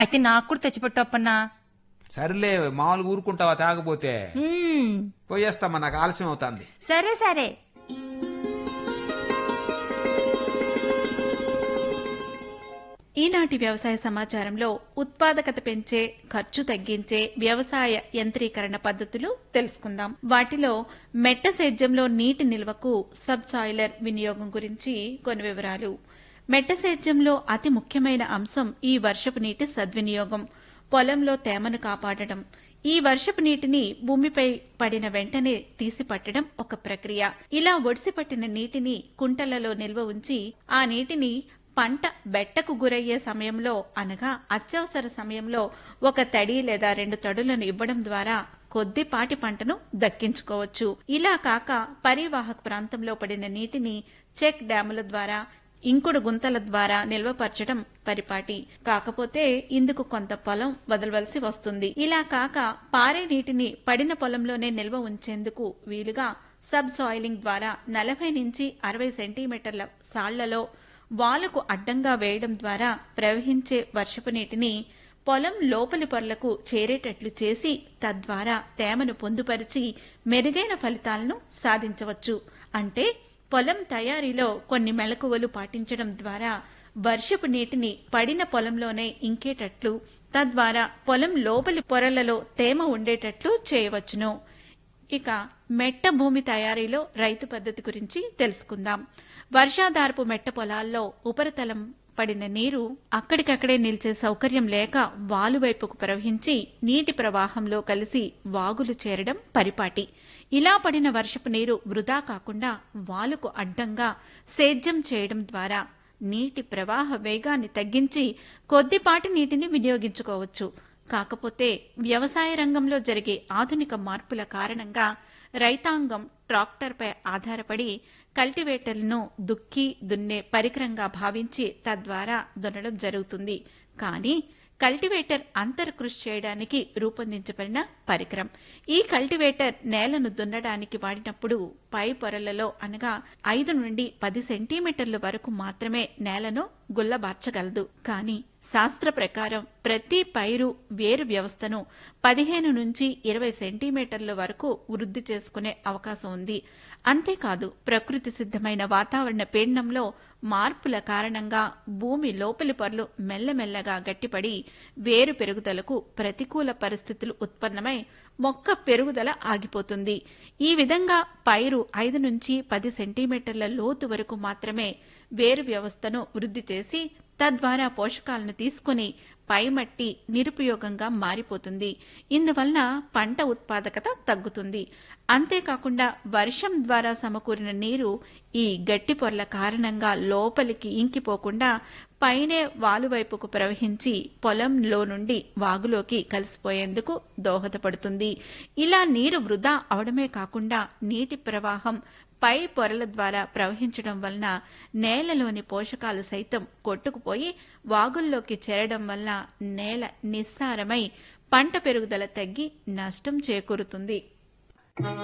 అయితే నాకు కూడా తెచ్చిపెట్టు అప్పన్నా సర్లే మామూలుగా ఊరుకుంటావా తాగపోతే మ్మ్. పోయేస్తామా నాకు ఆలస్యం అవుతుంది సరే సరే ఈనాటి వ్యవసాయ సమాచారంలో ఉత్పాదకత పెంచే ఖర్చు తగ్గించే వ్యవసాయ యంత్రీకరణ పద్ధతులు తెలుసుకుందాం వాటిలో మెట్ట సేద్యంలో నీటి నిల్వకు సబ్సాయిలర్ వినియోగం గురించి కొన్ని వివరాలు మెట్ట సేద్యంలో అతి ముఖ్యమైన అంశం ఈ వర్షపు నీటి సద్వినియోగం పొలంలో తేమను కాపాడటం ఈ వర్షపు నీటిని భూమిపై పడిన వెంటనే తీసి పట్టడం ఒక ప్రక్రియ ఇలా ఒడిసి పట్టిన నీటిని కుంటలలో నిల్వ ఉంచి ఆ నీటిని పంట బెట్టకు గురయ్యే సమయంలో అనగా అత్యవసర సమయంలో ఒక తడి లేదా రెండు తడులను ఇవ్వడం ద్వారా కొద్దిపాటి పంటను దక్కించుకోవచ్చు ఇలా కాక పరివాహక ప్రాంతంలో పడిన నీటిని చెక్ డ్యాముల ద్వారా ఇంకుడు గుంతల ద్వారా నిల్వపరచడం పరిపాటి కాకపోతే ఇందుకు కొంత పొలం వదలవలసి వస్తుంది ఇలా కాక పారే నీటిని పడిన పొలంలోనే నిల్వ ఉంచేందుకు వీలుగా సబ్ సాయిలింగ్ ద్వారా నలభై నుంచి అరవై సెంటీమీటర్ల సాళ్లలో వాలుకు అడ్డంగా వేయడం ద్వారా ప్రవహించే వర్షపు నీటిని పొలం లోపలి పొరలకు చేరేటట్లు చేసి తద్వారా తేమను పొందుపరిచి మెరుగైన ఫలితాలను సాధించవచ్చు అంటే పొలం తయారీలో కొన్ని మెలకువలు పాటించడం ద్వారా వర్షపు నీటిని పడిన పొలంలోనే ఇంకేటట్లు తద్వారా పొలం లోపలి పొరలలో తేమ ఉండేటట్లు చేయవచ్చును ఇక మెట్ట భూమి తయారీలో రైతు పద్ధతి గురించి తెలుసుకుందాం వర్షాధారపు మెట్ట పొలాల్లో ఉపరితలం పడిన నీరు అక్కడికక్కడే నిలిచే సౌకర్యం లేక వాలువైపుకు ప్రవహించి నీటి ప్రవాహంలో కలిసి వాగులు చేరడం పరిపాటి ఇలా పడిన వర్షపు నీరు వృధా కాకుండా వాలుకు అడ్డంగా సేద్యం చేయడం ద్వారా నీటి ప్రవాహ వేగాన్ని తగ్గించి కొద్దిపాటి నీటిని వినియోగించుకోవచ్చు కాకపోతే వ్యవసాయ రంగంలో జరిగే ఆధునిక మార్పుల కారణంగా రైతాంగం ట్రాక్టర్పై ఆధారపడి కల్టివేటర్లను దుక్కి దున్నే పరికరంగా భావించి తద్వారా దున్నడం జరుగుతుంది కానీ కల్టివేటర్ అంతర్కృషి చేయడానికి రూపొందించబడిన పరికరం ఈ కల్టివేటర్ నేలను దున్నడానికి వాడినప్పుడు పై పొరలలో అనగా ఐదు నుండి పది సెంటీమీటర్ల వరకు మాత్రమే నేలను గుల్లబార్చగలదు కానీ శాస్త్ర ప్రకారం ప్రతి పైరు వేరు వ్యవస్థను పదిహేను నుంచి ఇరవై సెంటీమీటర్ల వరకు వృద్ధి చేసుకునే అవకాశం ఉంది అంతేకాదు ప్రకృతి సిద్ధమైన వాతావరణ పీడనంలో మార్పుల కారణంగా భూమి లోపలి పొరలు మెల్లమెల్లగా గట్టిపడి వేరు పెరుగుదలకు ప్రతికూల పరిస్థితులు ఉత్పన్నమై మొక్క పెరుగుదల ఆగిపోతుంది ఈ విధంగా పైరు ఐదు నుంచి పది సెంటీమీటర్ల లోతు వరకు మాత్రమే వేరు వ్యవస్థను వృద్ధి చేసి తద్వారా పోషకాలను తీసుకుని పైమట్టి నిరుపయోగంగా మారిపోతుంది ఇందువలన పంట ఉత్పాదకత తగ్గుతుంది అంతేకాకుండా వర్షం ద్వారా సమకూరిన నీరు ఈ గట్టి పొరల కారణంగా లోపలికి ఇంకిపోకుండా పైనే వాలువైపుకు ప్రవహించి పొలంలో నుండి వాగులోకి కలిసిపోయేందుకు దోహదపడుతుంది ఇలా నీరు వృధా అవడమే కాకుండా నీటి ప్రవాహం పై పొరల ద్వారా ప్రవహించడం వలన నేలలోని పోషకాలు సైతం కొట్టుకుపోయి వాగుల్లోకి చేరడం వల్ల నేల నిస్సారమై పంట పెరుగుదల తగ్గి నష్టం చేకూరుతుంది